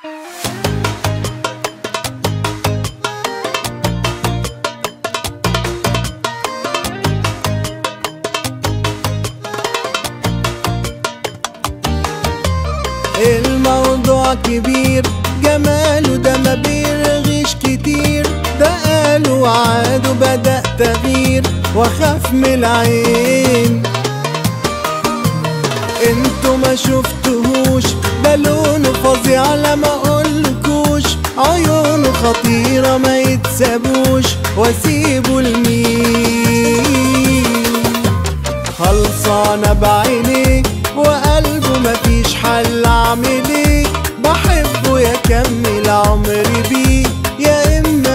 الموضوع كبير جماله ده ما بيرغيش كتير ده قالوا عادوا بدأ تغيير واخاف من العين انتوا ما شفتهوش ده لونه فظيع لما اقولكوش عيونه خطيرة ما يتسابوش واسيبه لمين خلصانة بعينيه وقلبه مفيش حل اعمل ايه بحبه يا كمل عمري بيه يا اما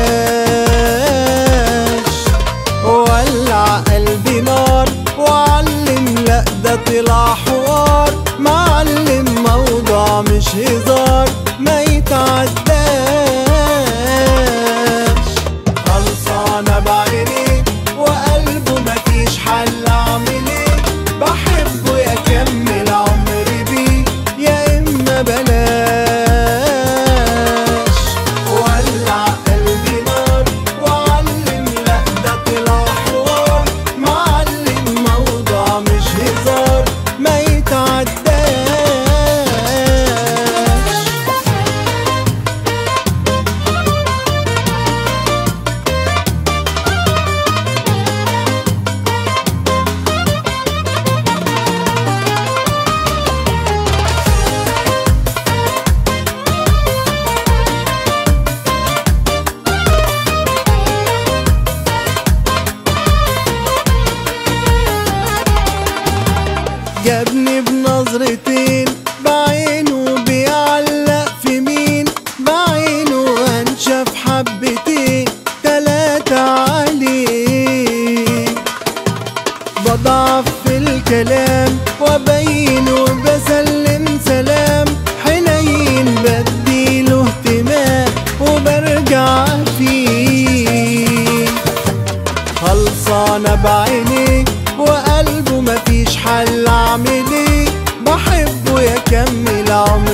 بلاش ولع قلبي نار وعلم لا ده طلع حوار معلم موضوع مش هزار ما يتعداش خلصانة بعينيه وقلبه مفيش حل اعمل ايه بحبه يا كمل عمري بيه يا اما بلاش ولع قلبي نار وعلم لا ده طلع حوار معلم موضوع مش هزار ما يتعداش جابني بنظرتين بعينه بيعلق في مين بعينه انشف حبتين تلاتة عليه بضعف في الكلام وبين وبسلم سلام حنين بديله اهتمام وبرجع فيه خلصانة بعينيه وقلبه مفيش حل اعمل ايه بحبه يا كمل عمري